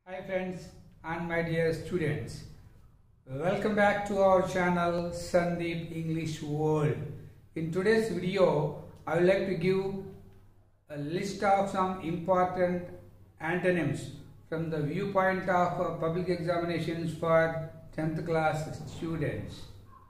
Hi friends and my dear students. Welcome back to our channel Sandeep English World. In today's video, I would like to give a list of some important antonyms from the viewpoint of uh, public examinations for 10th class students.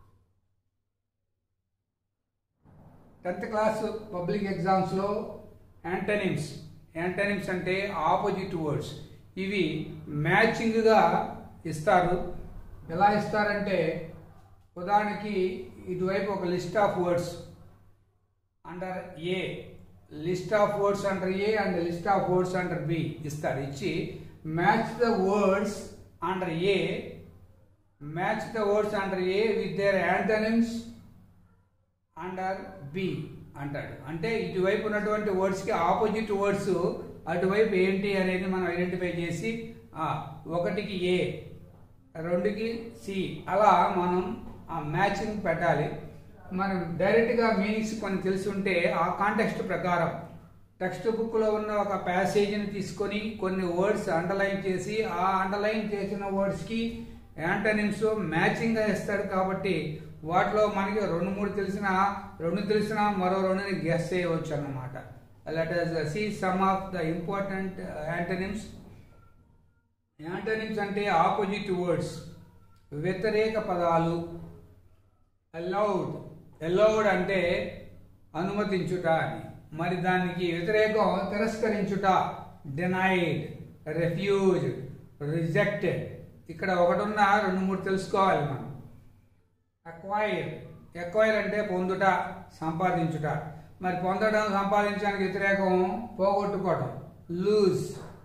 10th class public ఎగ్జామ్స్లో antonyms antonyms అంటే opposite words ఇవి మ్యాచింగ్గా ఇస్తారు ఎలా ఇస్తారంటే ఉదాహరణకి ఇటువైపు ఒక list of words under A list of words under A and list of words under B ఇస్తారు ఇచ్చి match the words under A match the words under A with their antonyms under B అంటాడు అంటే ఇటువైపు ఉన్నటువంటి వర్డ్స్కి opposite words అటువైపు ఏంటి అనేది మనం ఐడెంటిఫై చేసి ఆ, ఒకటికి ఏ రెండుకి సి అలా మనం ఆ మ్యాచింగ్ పెట్టాలి మనం డైరెక్ట్గా మీనింగ్స్ కొన్ని తెలిసి ఉంటే ఆ కాంటెక్స్ట్ ప్రకారం టెక్స్ట్ బుక్లో ఉన్న ఒక ప్యాసేజీని తీసుకొని కొన్ని వర్డ్స్ అండర్లైన్ చేసి ఆ అండర్లైన్ చేసిన వర్డ్స్కి యాంటనిమ్స్ మ్యాచింగ్గా ఇస్తాడు కాబట్టి వాటిలో మనకి రెండు మూడు తెలిసిన రెండు తెలిసిన మరో రెండుని గెస్ చేయవచ్చు అన్నమాట let us see some of the important antonyms antonyms అంటే ఆపోజిట్ వర్డ్స్ వ్యతిరేక పదాలు అలౌడ్ అలౌడ్ అంటే అనుమతించుట అని మరి దానికి వ్యతిరేకం తిరస్కరించుట డినైడ్ రెఫ్యూజ్ రిజెక్టెడ్ ఇక్కడ ఒకటున్న రెండు మూడు తెలుసుకోవాలి మనం అక్వైర్ ఎక్వైర్ అంటే పొందుట సంపాదించుట మరి పొందడం సంపాదించడానికి వ్యతిరేకం పోగొట్టుకోవటం లూజ్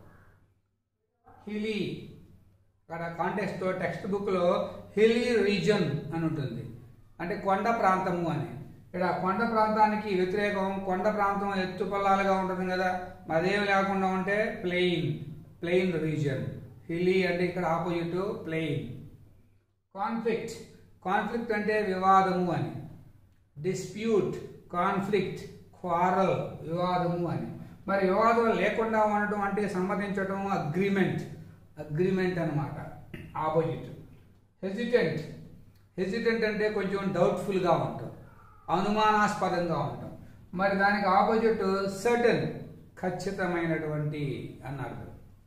హిలీ ఇక్కడ కాంటెక్స్ట్లో టెక్స్ట్ బుక్లో హిలీ రీజన్ అని ఉంటుంది అంటే కొండ ప్రాంతము అని ఇక్కడ కొండ ప్రాంతానికి వ్యతిరేకం కొండ ప్రాంతం ఎత్తు పొలాలుగా ఉంటుంది కదా అదేమి లేకుండా ఉంటే ప్లెయిన్ ప్లెయిన్ రీజన్ హిలీ అంటే ఇక్కడ ఆపోజిట్ ప్లెయిన్ కాన్ఫ్లిక్ట్ కాన్ఫ్లిక్ట్ అంటే వివాదము అని డిస్ప్యూట్ కాన్ఫ్లిక్ట్ క్వారల్ వివాదము అని మరి వివాదం లేకుండా ఉండటం అంటే సమ్మతించడం అగ్రిమెంట్ అగ్రిమెంట్ అనమాట ఆపోజిట్ హెసిటెంట్ హెసిటెంట్ అంటే కొంచెం డౌట్ఫుల్గా ఉంటాం అనుమానాస్పదంగా ఉంటాం మరి దానికి ఆపోజిట్ సర్టన్ ఖచ్చితమైనటువంటి అన్నారు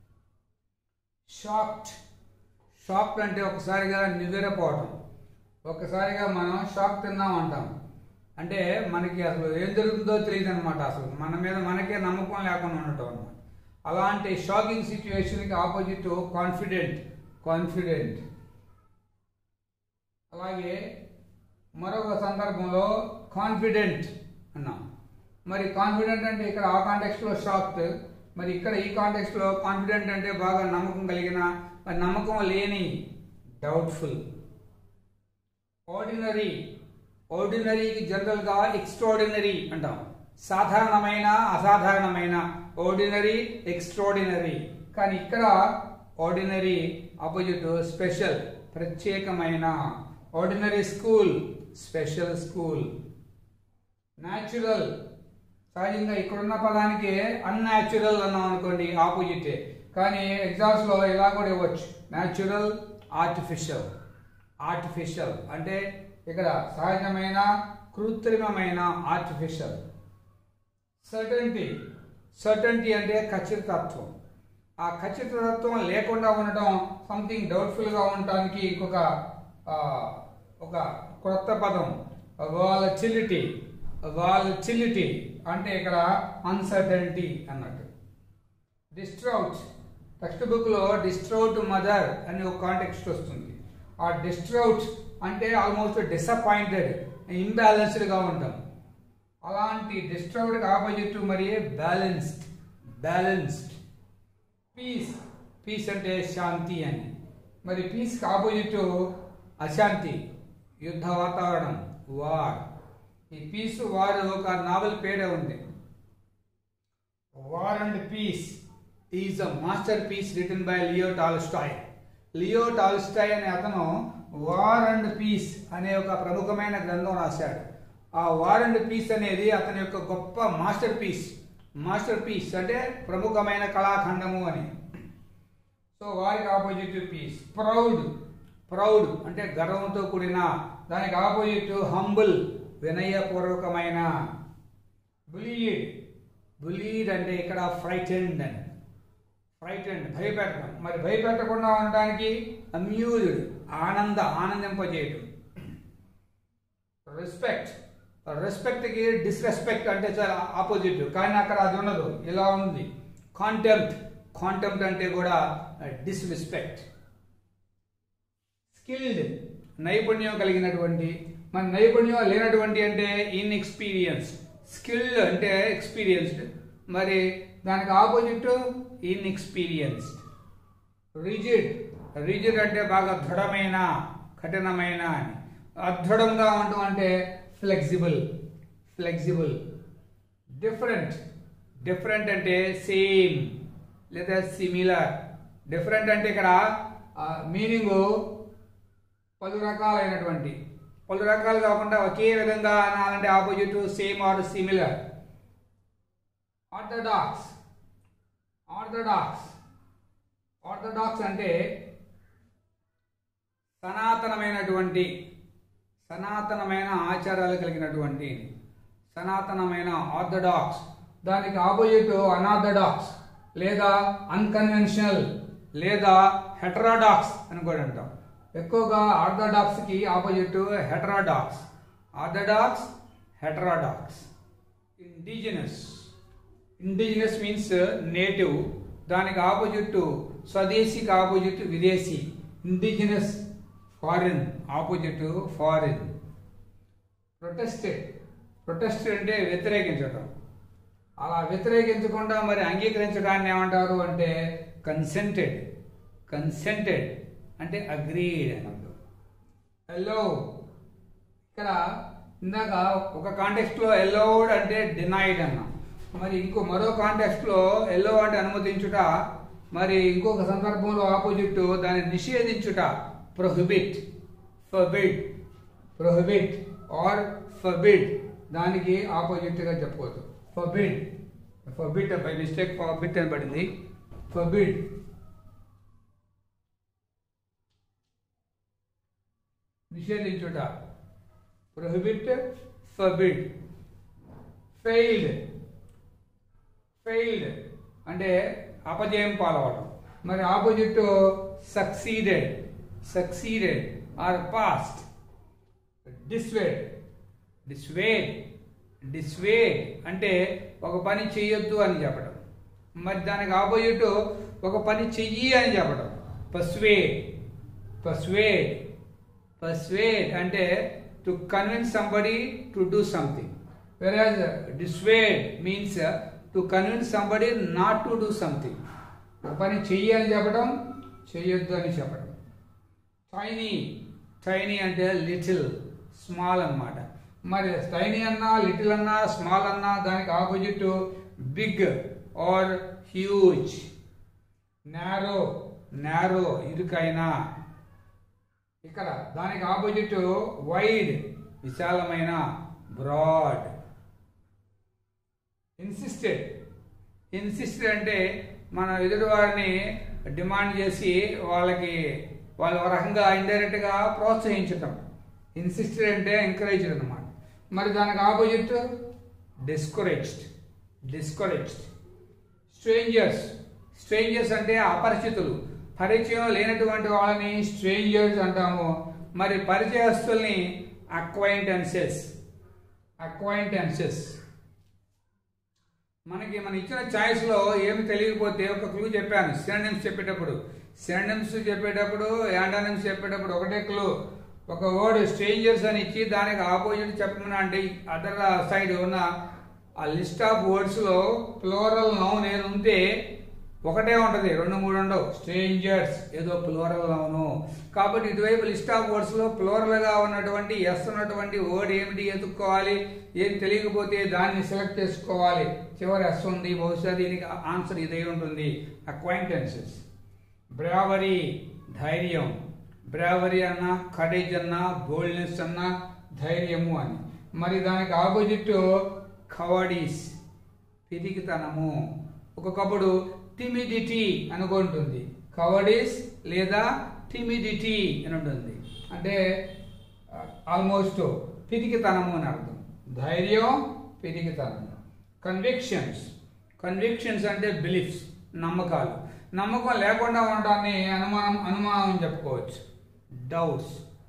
షాక్డ్ షాక్డ్ అంటే ఒకసారిగా నివ్వెరపోవటం ఒక్కసారిగా మనం షాక్ తిన్నాం అంటాం అంటే మనకి అసలు ఏం జరుగుతుందో తెలియదు అనమాట అసలు మన మీద మనకే నమ్మకం లేకుండా ఉండటం అనమాట అలాంటి షాకింగ్ సిచ్యువేషన్కి ఆపోజిట్ కాన్ఫిడెంట్ కాన్ఫిడెంట్ అలాగే మరొక సందర్భంలో కాన్ఫిడెంట్ అన్నాం మరి కాన్ఫిడెంట్ అంటే ఇక్కడ ఆ కాంటెక్స్ట్లో షాక్ మరి ఇక్కడ ఈ కాంటెక్స్ట్లో కాన్ఫిడెంట్ అంటే బాగా నమ్మకం కలిగిన మరి నమ్మకం లేని డౌట్ఫుల్ ఆర్డినరీ ఆర్డినరీకి జనరల్గా ఎక్స్ట్రాడినరీ అంటాం సాధారణమైన అసాధారణమైన ఆర్డినరీ ఎక్స్ట్రాడినరీ కానీ ఇక్కడ ఆర్డినరీ ఆపోజిట్ స్పెషల్ ప్రత్యేకమైన ordinary school special school natural సహజంగా ఇక్కడున్న పదానికి అన్యాచురల్ అన్నాం అనుకోండి ఆపోజిటే కానీ ఎగ్జామ్స్లో ఇలా కూడా ఇవ్వచ్చు న్యాచురల్ ఆర్టిఫిషియల్ ఆర్టిఫిషియల్ అంటే ఇక్కడ సహజమైన కృత్రిమమైన ఆర్టిఫిషియల్ సర్టన్టీ సర్టన్టీ అంటే ఖచ్చితత్వం ఆ ఖచ్చితత్వం లేకుండా ఉండటం సంథింగ్ డౌట్ఫుల్గా ఉండటానికి ఇంకొక ఆ, ఒక క్రొత్త పదం వాలచిలిటీ వాలచిలిటీ అంటే ఇక్కడ అన్సర్టనిటీ అన్నట్టు డిస్ట్రౌట్ టెక్స్ట్ బుక్లో డిస్ట్రౌట్ మదర్ అని ఒక కాంటెక్స్ట్ వస్తుంది ఆ డిస్ట్రౌట్ అంటే ఆల్మోస్ట్ డిసప్పాయింటెడ్ ఇంబ్యాలెన్స్డ్గా ఉంటాం అలాంటి డిస్ట్రౌట్కి ఆపోజిట్ మరి బ్యాలెన్స్డ్ బ్యాలెన్స్డ్ పీస్ పీస్ అంటే శాంతి అని మరి పీస్కి ఆపోజిట్ అశాంతి యుద్ధ వాతావరణం వార్ ఈ పీస్ వార్ ఒక నావెల్ పేరే ఉంది war and peace is a masterpiece written by Leo Tolstoy Leo Tolstoy అనే అతను వార్ అండ్ పీస్ అనే ఒక ప్రముఖమైన గ్రంథం రాశాడు ఆ వార్ అండ్ పీస్ అనేది అతని యొక్క గొప్ప మాస్టర్ పీస్ మాస్టర్ పీస్ అంటే ప్రముఖమైన కళాఖండము అని సో సో వారికి ఆపోజిట్ పీస్ ప్రౌడ్ ప్రౌడ్ అంటే గర్వంతో కూడిన దానికి ఆపోజిట్ హంబుల్ వినయపూర్వకమైన బులీడ్ బులీడ్ అంటే ఇక్కడ ఫ్రైటెండ్ అని ఫ్రైటెండ్ భయపెట్టడం మరి భయపెట్టకుండా ఉండడానికి అమ్యూజ్డ్ ఆనంద ఆనందింపజేయటం రెస్పెక్ట్ రెస్పెక్ట్కి డిస్రెస్పెక్ట్ అంటే చాలా ఆపోజిట్ కానీ అక్కడ అది ఉండదు ఇలా ఉంది కాంటెంప్ట్ కాంటెంప్ట్ అంటే కూడా డిస్రెస్పెక్ట్ స్కిల్డ్ నైపుణ్యం కలిగినటువంటి మన నైపుణ్యం లేనటువంటి అంటే ఇన్ఎక్స్పీరియన్స్ స్కిల్డ్ అంటే ఎక్స్పీరియన్స్డ్ మరి దానికి ఆపోజిట్ ఇన్ఎక్స్పీరియన్స్డ్ రిజిడ్ రిజిడ్ అంటే బాగా దృఢమైన కఠినమైన అని అదృఢంగా ఉండటం అంటే ఫ్లెక్సిబుల్ ఫ్లెక్సిబుల్ డిఫరెంట్ డిఫరెంట్ అంటే సేమ్ లేదా సిమిలర్ డిఫరెంట్ అంటే ఇక్కడ మీనింగ్ పలు రకాలైనటువంటి పలు రకాలు కాకుండా ఒకే విధంగా అనాలంటే opposite same or similar orthodox orthodox orthodox అంటే సనాతనమైనటువంటి సనాతనమైన ఆచారాలు కలిగినటువంటి సనాతనమైన ఆర్థడాక్స్ దానికి ఆపోజిట్ అనార్థడాక్స్ లేదా అన్కన్వెన్షనల్ లేదా హెటరాడాక్స్ అని కూడా అంటాం ఎక్కువగా ఆర్థడాక్స్కి opposite heterodox orthodox heterodox indigenous indigenous means native దానికి ఆపోజిట్ స్వదేశీకి ఆపోజిట్ విదేశీ indigenous foreign opposite foreign protested protested అంటే వ్యతిరేకించడం అలా వ్యతిరేకించకుండా మరి అంగీకరించడాన్ని ఏమంటారు అంటే కన్సెంటెడ్ కన్సెంటెడ్ అంటే అగ్రీడ్ అని అర్థం హలో ఇక్కడ ఇందాక ఒక కాంటెక్స్ట్ లో ఎల్లోడ్ అంటే డినైడ్ అన్నాం మరి ఇంకో మరో కాంటెక్స్ట్ లో ఎల్లో అంటే అనుమతించుట మరి ఇంకొక సందర్భంలో ఆపోజిట్ దాన్ని నిషేధించుట prohibit forbid prohibit or forbid దానికి ఆపోజిట్ గా చెప్పవచ్చు forbid forbid by mistake forbid అని పడింది ఫర్బిడ్ నిషేధించుట ప్రొహిబిట్ ఫర్బిడ్ ఫెయిల్డ్ ఫెయిల్డ్ అంటే అపజయం పాలవడం మరి opposite succeeded succeeded or passed dissuade dissuade dissuade అంటే ఒక పని చేయొద్దు అని చెప్పడం మరి దానికి ఆపోజిట్ ఒక పని చెయ్యి అని చెప్పడం పస్వేడ్ పస్వేడ్ పర్స్వేడ్ అంటే to convince somebody to do something whereas dissuade means to convince somebody not to do something ఒక పని చెయ్యి అని చెప్పడం చెయ్యొద్దు అని చెప్పడం టైనీ టైనీ అంటే లిటిల్ స్మాల్ అన్నమాట మరి టైనీ అన్నా లిటిల్ అన్నా స్మాల్ అన్నా దానికి opposite big or huge narrow narrow ఇరుకైనా ఇక్కడ దానికి ఆపోజిట్ వైడ్ విశాలమైన బ్రాడ్ ఇన్సిస్టెడ్ ఇన్సిస్టెడ్ అంటే మన ఎదుటి వారిని డిమాండ్ చేసి వాళ్ళకి వాళ్ళ ఒక రకంగా ఇండైరెక్ట్ గా ప్రోత్సహించటం ఇన్సిస్టెడ్ అంటే ఎంకరేజ్డ్ అనమాట మరి దానికి opposite discouraged discouraged strangers strangers అంటే అపరిచితులు పరిచయం లేనటువంటి వాళ్ళని స్ట్రేంజర్స్ అంటాము మరి పరిచయస్తుల్ని అక్వైంటెన్సెస్ అక్వైంటెన్సెస్ మనకి మన ఇచ్చిన చాయిస్ లో ఏమి తెలియకపోతే ఒక క్లూ చెప్పాను సినానిమ్స్ చెప్పేటప్పుడు సినానిమ్స్ చెప్పేటప్పుడు యాంటానిమ్స్ చెప్పేటప్పుడు ఒకటే క్లూ ఒక వర్డ్ స్ట్రేంజర్స్ అని ఇచ్చి దానికి ఆపోజిట్ చెప్పమని అంటే అదర్ సైడ్ ఉన్న ఆ లిస్ట్ ఆఫ్ వర్డ్స్ లో ఫ్లోరల్ నౌన్ ఏది ఉంటే ఒకటే ఉంటది రెండు మూడు ఉండవు స్ట్రేంజర్స్ ఏదో ప్లోరల్ నౌను కాబట్టి ఇటువైపు లిస్ట్ ఆఫ్ వర్డ్స్ లో ప్లోరల్ గా ఉన్నటువంటి ఎస్ ఉన్నటువంటి వర్డ్ ఏమిటి ఎత్తుక్కోవాలి ఏం తెలియకపోతే దాన్ని సెలెక్ట్ చేసుకోవాలి చివరి ఎస్ ఉంది బహుశా దీనికి ఆన్సర్ ఇదే ఉంటుంది అక్వైంటెన్సెస్ బ్రావరీ ధైర్యం బ్రావరీ అన్న కరేజ్ అన్న బోల్డ్నెస్ అన్న ధైర్యము అని మరి దానికి ఆపోజిట్ కవాడీస్ పిరికితనము ఒక్కొక్కప్పుడు టిమిడిటీ అనుకుంటుంది కవర్డీస్ లేదా టిమిడిటీ అని ఉంటుంది అంటే ఆల్మోస్ట్ పిరికితనము అని అర్థం ధైర్యం పిరికితనము కన్విక్షన్స్ కన్విక్షన్స్ అంటే బిలీఫ్స్ నమ్మకాలు నమ్మకం లేకుండా ఉండడాన్ని అనుమానం అనుమానం అని చెప్పుకోవచ్చు డౌట్స్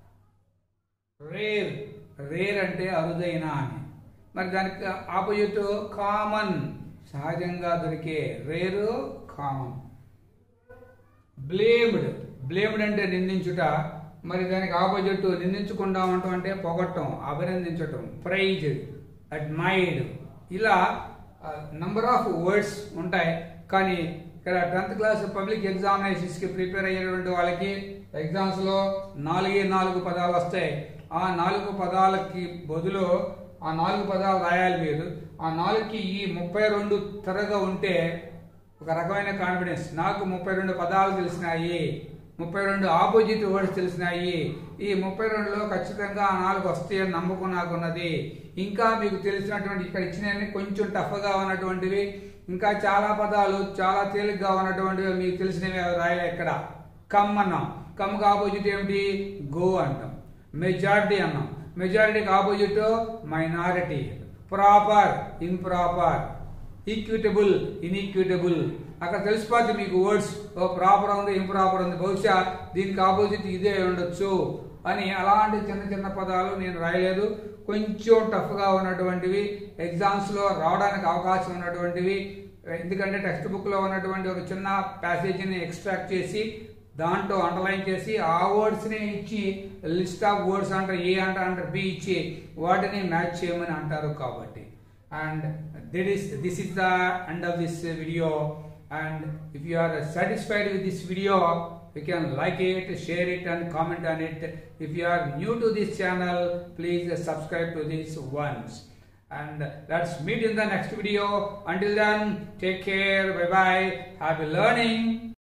రేర్ రేర్ అంటే అరుదైన అని మరి దానికి ఆపోజిట్ కామన్ సహజంగా దొరికే రేరు కామన్ బ్లేమ్డ్ బ్లేమ్డ్ అంటే నిందించుట మరి దానికి ఆపోజిట్ నిందించకుండా ఉండటం అంటే పొగట్టం అభినందించటం ప్రైజ్ అడ్మైర్డ్ ఇలా నంబర్ ఆఫ్ వర్డ్స్ ఉంటాయి కానీ ఇక్కడ టెన్త్ క్లాస్ పబ్లిక్ ఎగ్జామినేషన్స్కి ప్రిపేర్ అయ్యేటువంటి వాళ్ళకి ఎగ్జామ్స్లో నాలుగే నాలుగు పదాలు వస్తాయి ఆ నాలుగు పదాలకి బదులు ఆ నాలుగు పదాలు రాయాలి మీరు ఆ నాలుగుకి ఈ ముప్పై రెండు త్వరగా ఉంటే ఒక రకమైన కాన్ఫిడెన్స్ నాకు ముప్పై రెండు పదాలు తెలిసినాయి ముప్పై రెండు ఆపోజిట్ వర్డ్స్ తెలిసినాయి ఈ ముప్పై రెండులో ఖచ్చితంగా ఆ నాలుగు వస్తాయని నమ్మకం నాకున్నది ఇంకా మీకు తెలిసినటువంటి ఇక్కడ ఇచ్చినవి కొంచెం టఫ్గా ఉన్నటువంటివి ఇంకా చాలా పదాలు చాలా తేలిగ్గా ఉన్నటువంటివి మీకు తెలిసినవి అవి రాయలే ఇక్కడ కమ్ అన్నాం కమ్కి ఆపోజిట్ ఏమిటి గో అంటాం మెజారిటీ అన్నాం మెజారిటీకి opposite minority proper improper equitable inequitable అక్కడ తెలిసిపోద్ది మీకు వర్డ్స్ ఓ ప్రాపర్ ఉంది ఇంప్రాపర్ ఉంది బహుశా దీనికి ఆపోజిట్ ఇదే ఉండొచ్చు అని అలాంటి చిన్న చిన్న పదాలు నేను రాయలేదు కొంచెం టఫ్గా ఉన్నటువంటివి ఎగ్జామ్స్లో రావడానికి అవకాశం ఉన్నటువంటివి ఎందుకంటే టెక్స్ట్ బుక్లో ఉన్నటువంటి ఒక చిన్న ప్యాసేజీని ఎక్స్ట్రాక్ట్ చేసి దాంట్లో అండర్లైన్ చేసి ఆ వర్డ్స్ని ఇచ్చి లిస్ట్ ఆఫ్ వర్డ్స్ అంటారు ఏ అంటారు అంటారు బి ఇచ్చి వాటిని మ్యాచ్ చేయమని అంటారు కాబట్టి and that is this is the end of this uh, video and if you are satisfied with this video you can like it share it and comment on it if you are new to this channel please uh, subscribe to this once and let's meet in the next video until then take care bye bye happy learning